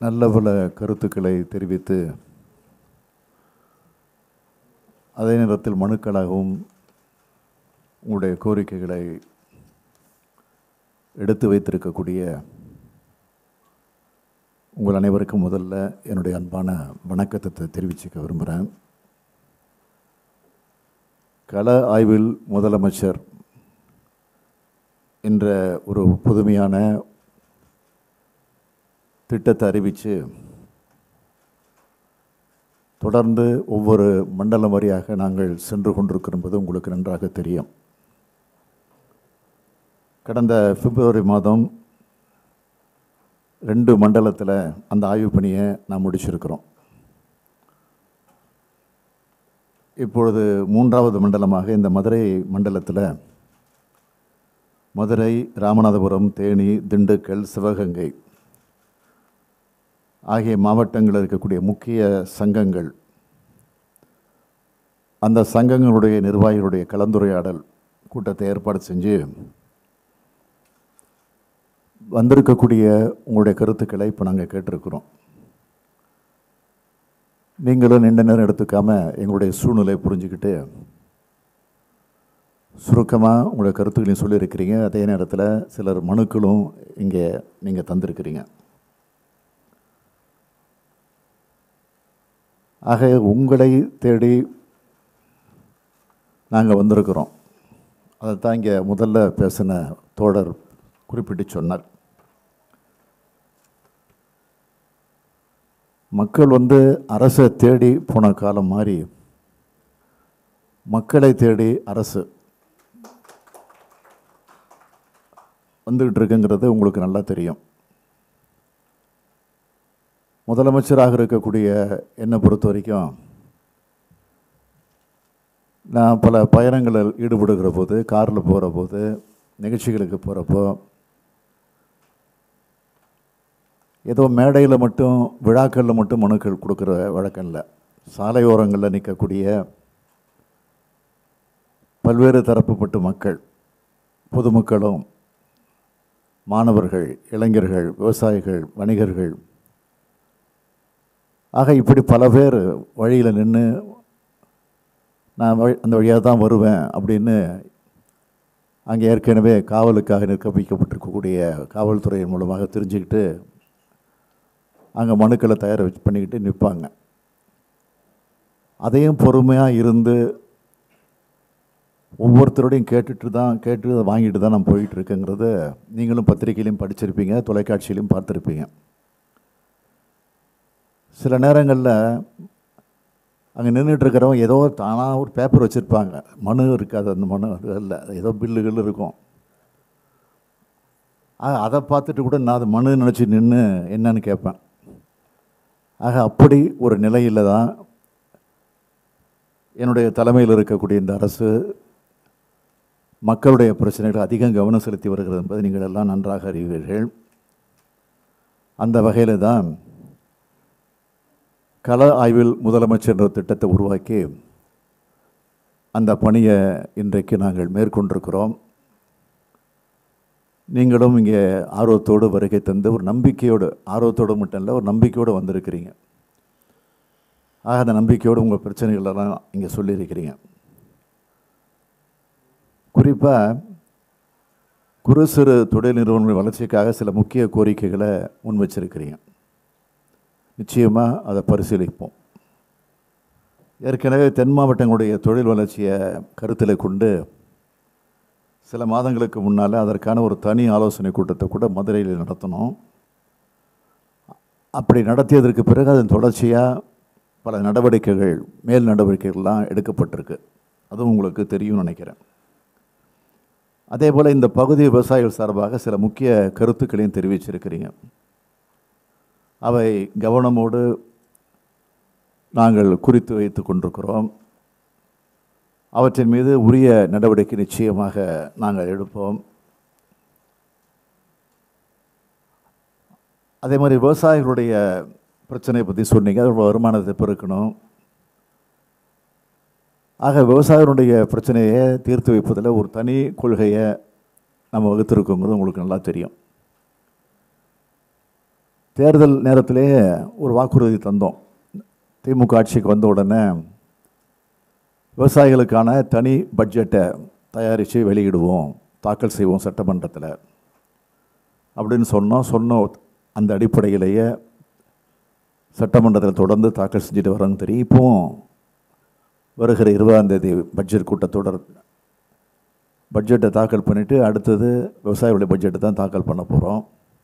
நல்ல பல கருத்துக்களை தெரிவித்து அதே நேரத்தில் மனுக்களாகவும் உங்களுடைய கோரிக்கைகளை எடுத்து வைத்திருக்கக்கூடிய உங்கள் அனைவருக்கும் முதல்ல என்னுடைய அன்பான வணக்கத்தை தெரிவிச்சுக்க விரும்புகிறேன் கள ஆய்வில் முதலமைச்சர் என்ற ஒரு புதுமையான திட்டத்தை அறிவித்து தொடர்ந்து ஒவ்வொரு மண்டலம் வழியாக நாங்கள் சென்று கொண்டிருக்கிறோம் என்பது உங்களுக்கு நன்றாக தெரியும் கடந்த பிப்ரவரி மாதம் ரெண்டு மண்டலத்தில் அந்த ஆய்வு பணியை நான் முடிச்சிருக்கிறோம் இப்பொழுது மூன்றாவது மண்டலமாக இந்த மதுரை மண்டலத்தில் மதுரை ராமநாதபுரம் தேனி திண்டுக்கல் சிவகங்கை ஆகிய மாவட்டங்களில் இருக்கக்கூடிய முக்கிய சங்கங்கள் அந்த சங்கங்களுடைய நிர்வாகிகளுடைய கலந்துரையாடல் கூட்டத்தை ஏற்பாடு செஞ்சு வந்திருக்கக்கூடிய உங்களுடைய கருத்துக்களை இப்போ நாங்கள் கேட்டிருக்கிறோம் நீங்களும் நீண்ட நேரம் எடுத்துக்காம எங்களுடைய சூழ்நிலையை புரிஞ்சுக்கிட்டு சுருக்கமாக உங்களுடைய கருத்துக்களையும் சொல்லியிருக்கிறீங்க அதே நேரத்தில் சிலர் மனுக்களும் இங்கே நீங்கள் தந்திருக்கிறீங்க ஆக உங்களை தேடி நாங்கள் வந்திருக்கிறோம் அதை தான் இங்கே முதல்ல பேசின தோழர் குறிப்பிட்டு சொன்னார் மக்கள் வந்து அரசை தேடி போன காலம் மாறி மக்களை தேடி அரசு வந்துக்கிட்டு இருக்குங்கிறது உங்களுக்கு நல்லா தெரியும் முதலமைச்சராக இருக்கக்கூடிய என்னை பொறுத்த வரைக்கும் நான் பல பயணங்களில் ஈடுபடுகிற போது காரில் போகிற போது நிகழ்ச்சிகளுக்கு போகிறப்போ ஏதோ மேடையில் மட்டும் விழாக்களில் மட்டும் மனுக்கள் கொடுக்குற வழக்கம் இல்லை சாலையோரங்களில் நிற்கக்கூடிய பல்வேறு தரப்புப்பட்ட மக்கள் பொதுமக்களும் மாணவர்கள் இளைஞர்கள் விவசாயிகள் வணிகர்கள் ஆக இப்படி பல பேர் வழியில் நின்று நான் வழி அந்த வழியாக தான் வருவேன் அப்படின்னு அங்கே ஏற்கனவே காவலுக்காக நிற்கப்பிக்கப்பட்டிருக்கக்கூடிய காவல்துறையின் மூலமாக தெரிஞ்சுக்கிட்டு அங்கே மனுக்களை தயார் வச்சு பண்ணிக்கிட்டு நிற்பாங்க அதையும் பொறுமையாக இருந்து ஒவ்வொருத்தரோடையும் கேட்டுட்டு தான் கேட்டு அதை வாங்கிட்டு தான் நான் போயிட்டு இருக்கேங்கிறத நீங்களும் பத்திரிகையிலையும் படிச்சிருப்பீங்க தொலைக்காட்சியிலையும் பார்த்துருப்பீங்க சில நேரங்களில் அங்கே நின்றுட்டு இருக்கிறவங்க ஏதோ தானாக ஒரு பேப்பர் வச்சுருப்பாங்க மனு இருக்காது அந்த மனு அது இல்லை ஏதோ பில்லுகள் இருக்கும் ஆக அதை பார்த்துட்டு கூட நான் அது மனு நினச்சி நின்று என்னன்னு கேட்பேன் ஆக அப்படி ஒரு நிலையில் தான் என்னுடைய தலைமையில் இருக்கக்கூடிய இந்த அரசு மக்களுடைய பிரச்சனைகள் அதிகம் கவனம் செலுத்தி வருகிறது என்பதை நீங்கள் எல்லாம் நன்றாக அறிவீர்கள் அந்த வகையில் தான் கள ஆய்வில் முதலமைச்சர் என்ற திட்டத்தை உருவாக்கி அந்த பணியை இன்றைக்கு நாங்கள் மேற்கொண்டிருக்கிறோம் நீங்களும் இங்கே ஆர்வத்தோடு வருகை தந்து ஒரு நம்பிக்கையோடு ஆர்வத்தோடு மட்டும் இல்லை ஒரு நம்பிக்கையோடு வந்திருக்கிறீங்க ஆக அந்த நம்பிக்கையோடு உங்கள் பிரச்சனைகளெல்லாம் இங்கே சொல்லியிருக்கிறீங்க குறிப்பாக குறு சிறு தொழில் நிறுவனங்கள் வளர்ச்சிக்காக சில முக்கிய கோரிக்கைகளை முன் வச்சிருக்கிறீங்க நிச்சயமாக அதை பரிசீலிப்போம் ஏற்கனவே தென் மாவட்டங்களுடைய தொழில் வளர்ச்சியை கருத்தில் கொண்டு சில மாதங்களுக்கு முன்னால் அதற்கான ஒரு தனி ஆலோசனை கூட்டத்தை கூட மதுரையில் நடத்தினோம் அப்படி நடத்தியதற்கு பிறகு அதன் தொடர்ச்சியாக பல நடவடிக்கைகள் மேல் நடவடிக்கைகள்லாம் எடுக்கப்பட்டிருக்கு அதுவும் உங்களுக்கு தெரியும்னு நினைக்கிறேன் அதே போல் இந்த பகுதி விவசாயிகள் சார்பாக சில முக்கிய கருத்துக்களையும் தெரிவிச்சிருக்கிறீங்க அவை கவனமோடு நாங்கள் குறித்து வைத்து கொண்டிருக்கிறோம் அவற்றின் மீது உரிய நடவடிக்கை நிச்சயமாக நாங்கள் எடுப்போம் அதே மாதிரி விவசாயிகளுடைய பிரச்சனையை பற்றி சொன்னீங்க அதோட வருமானத்தை பெருக்கணும் ஆக விவசாயிகளுடைய பிரச்சனையை தீர்த்து வைப்பதில் ஒரு தனி கொள்கையை நம்ம வகுத்திருக்கோங்கிறது உங்களுக்கு நல்லா தெரியும் தேர்தல் நேரத்திலே ஒரு வாக்குறுதி தந்தோம் திமுக ஆட்சிக்கு வந்த உடனே விவசாயிகளுக்கான தனி பட்ஜெட்டை தயாரித்து வெளியிடுவோம் தாக்கல் செய்வோம் சட்டமன்றத்தில் அப்படின்னு சொன்னோம் சொன்ன அந்த அடிப்படையிலேயே சட்டமன்றத்தில் தொடர்ந்து தாக்கல் செஞ்சுட்டு வரோன்னு தெரியும் இப்போவும் வருகிற இருபதாம் தேதி பட்ஜெட் கூட்டத்தொடர் பட்ஜெட்டை தாக்கல் பண்ணிவிட்டு அடுத்தது விவசாயிகளுடைய பட்ஜெட்டை தான் தாக்கல் பண்ண போகிறோம்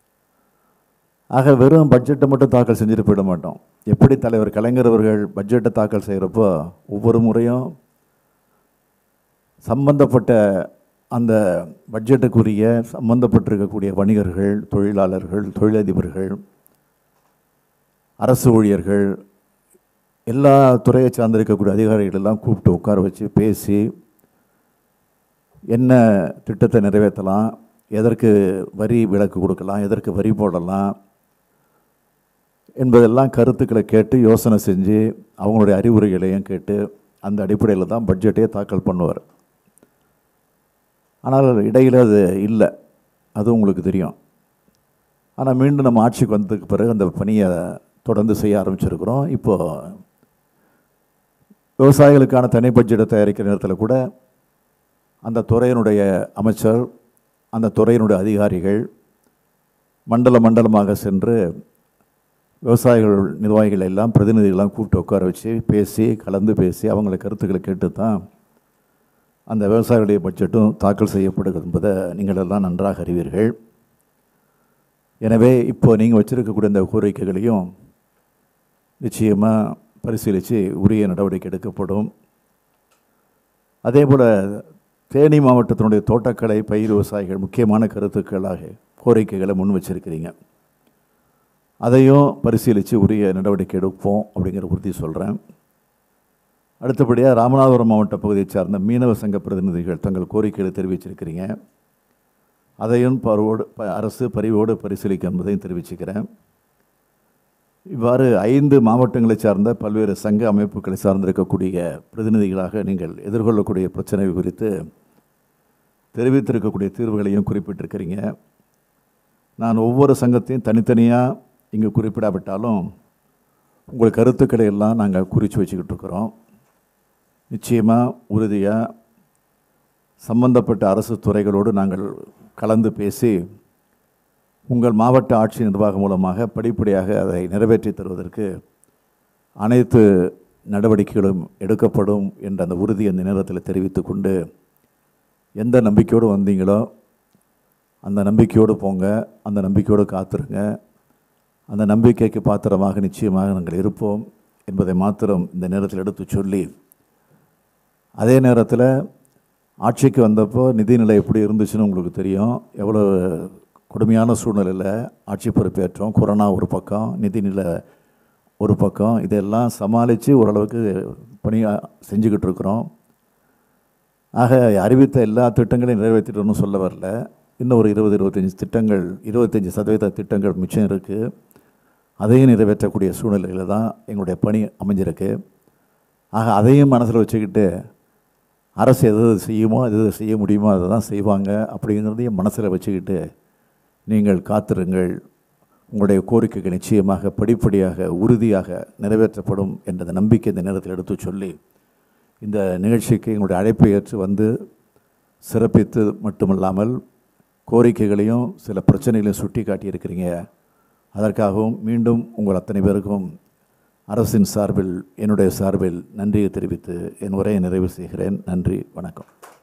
ஆக வெறும் பட்ஜெட்டை மட்டும் தாக்கல் செஞ்சுட்டு போயிட மாட்டோம் எப்படி தலைவர் கலைஞர் அவர்கள் பட்ஜெட்டை தாக்கல் செய்கிறப்போ ஒவ்வொரு முறையும் சம்பந்தப்பட்ட அந்த பட்ஜெட்டுக்குரிய சம்பந்தப்பட்டிருக்கக்கூடிய வணிகர்கள் தொழிலாளர்கள் தொழிலதிபர்கள் அரசு ஊழியர்கள் எல்லா துறையை சார்ந்திருக்கக்கூடிய அதிகாரிகள் எல்லாம் கூப்பிட்டு உட்கார வச்சு பேசி என்ன திட்டத்தை நிறைவேற்றலாம் எதற்கு வரி விலக்கு கொடுக்கலாம் எதற்கு வரி போடலாம் என்பதெல்லாம் கருத்துக்களை கேட்டு யோசனை செஞ்சு அவங்களுடைய அறிவுரைகளையும் கேட்டு அந்த அடிப்படையில் தான் பட்ஜெட்டே தாக்கல் பண்ணுவார் ஆனால் இடையில் அது இல்லை அது உங்களுக்கு தெரியும் ஆனால் மீண்டும் நம்ம ஆட்சிக்கு வந்ததுக்கு பிறகு அந்த பணியை தொடர்ந்து செய்ய ஆரம்பிச்சிருக்கிறோம் இப்போது விவசாயிகளுக்கான தனி பட்ஜெட்டை தயாரிக்கிற நேரத்தில் கூட அந்த துறையினுடைய அமைச்சர் அந்த துறையினுடைய அதிகாரிகள் மண்டல மண்டலமாக சென்று விவசாயிகள் நிர்வாகிகள் எல்லாம் பிரதிநிதிகளெல்லாம் கூப்பிட்டு உட்கார வச்சு பேசி கலந்து பேசி அவங்கள கருத்துக்களை கேட்டு தான் அந்த விவசாயிகளுடைய பட்ஜெட்டும் தாக்கல் செய்யப்படுகிறது என்பதை நீங்கள் எல்லாம் நன்றாக அறிவீர்கள் எனவே இப்போ நீங்கள் வச்சுருக்கக்கூடிய இந்த கோரிக்கைகளையும் நிச்சயமாக பரிசீலித்து உரிய நடவடிக்கை எடுக்கப்படும் அதே போல் தேனி மாவட்டத்தினுடைய தோட்டக்கலை பயிர் விவசாயிகள் முக்கியமான கருத்துக்களாக கோரிக்கைகளை முன் வச்சிருக்கிறீங்க அதையும் பரிசீலித்து உரிய நடவடிக்கை எடுப்போம் அப்படிங்கிற உறுதி சொல்கிறேன் அடுத்தபடியாக ராமநாதபுரம் மாவட்ட பகுதியை சார்ந்த மீனவ சங்க பிரதிநிதிகள் தங்கள் கோரிக்கைகளை தெரிவிச்சிருக்கிறீங்க அதையும் பருவோடு ப- அரசு பரிவோடு பரிசீலிக்கும் என்பதையும் தெரிவிச்சுக்கிறேன் இவ்வாறு ஐந்து மாவட்டங்களை சார்ந்த பல்வேறு சங்க அமைப்புகளை சார்ந்திருக்கக்கூடிய பிரதிநிதிகளாக நீங்கள் எதிர்கொள்ளக்கூடிய பிரச்சனைகள் குறித்து தெரிவித்திருக்கக்கூடிய தீர்வுகளையும் குறிப்பிட்டிருக்கிறீங்க நான் ஒவ்வொரு சங்கத்தையும் தனித்தனியாக இங்கே குறிப்பிடாவிட்டாலும் உங்கள் கருத்துக்களை எல்லாம் நாங்கள் குறித்து வச்சுக்கிட்டு இருக்கிறோம் நிச்சயமாக உறுதியாக சம்பந்தப்பட்ட அரசு துறைகளோடு நாங்கள் கலந்து பேசி உங்கள் மாவட்ட ஆட்சி நிர்வாகம் மூலமாக படிப்படியாக அதை நிறைவேற்றி தருவதற்கு அனைத்து நடவடிக்கைகளும் எடுக்கப்படும் என்ற அந்த உறுதி அந்த நேரத்தில் தெரிவித்து கொண்டு எந்த நம்பிக்கையோடு வந்தீங்களோ அந்த நம்பிக்கையோடு போங்க அந்த நம்பிக்கையோடு காத்துருங்க அந்த நம்பிக்கைக்கு பாத்திரமாக நிச்சயமாக நாங்கள் இருப்போம் என்பதை மாத்திரம் இந்த நேரத்தில் எடுத்து சொல்லி அதே நேரத்தில் ஆட்சிக்கு வந்தப்போ நிதிநிலை எப்படி இருந்துச்சுன்னு உங்களுக்கு தெரியும் எவ்வளோ கொடுமையான சூழ்நிலையில் ஆட்சி பொறுப்பேற்றோம் கொரோனா ஒரு பக்கம் நிதிநிலை ஒரு பக்கம் இதெல்லாம் சமாளித்து ஓரளவுக்கு பணி செஞ்சுக்கிட்டு இருக்கிறோம் ஆக அறிவித்த எல்லா திட்டங்களையும் நிறைவேற்றிட்டோம்னு சொல்ல வரல இன்னும் ஒரு இருபது இருபத்தஞ்சி திட்டங்கள் இருபத்தஞ்சி சதவீத திட்டங்கள் மிச்சம் இருக்குது அதையும் நிறைவேற்றக்கூடிய சூழ்நிலையில் தான் எங்களுடைய பணி அமைஞ்சிருக்கு ஆக அதையும் மனசில் வச்சுக்கிட்டு அரசு எது எது செய்யுமோ எது எது செய்ய முடியுமோ அதை தான் செய்வாங்க அப்படிங்கிறதையும் மனசில் வச்சுக்கிட்டு நீங்கள் காத்திருங்கள் உங்களுடைய கோரிக்கைகள் நிச்சயமாக படிப்படியாக உறுதியாக நிறைவேற்றப்படும் என்ற நம்பிக்கை இந்த நேரத்தில் எடுத்து சொல்லி இந்த நிகழ்ச்சிக்கு எங்களுடைய அழைப்பை ஏற்று வந்து சிறப்பித்து மட்டுமல்லாமல் கோரிக்கைகளையும் சில பிரச்சனைகளையும் சுட்டி காட்டியிருக்கிறீங்க அதற்காகவும் மீண்டும் உங்கள் அத்தனை பேருக்கும் அரசின் சார்பில் என்னுடைய சார்பில் நன்றியை தெரிவித்து என் உரையை நிறைவு செய்கிறேன் நன்றி வணக்கம்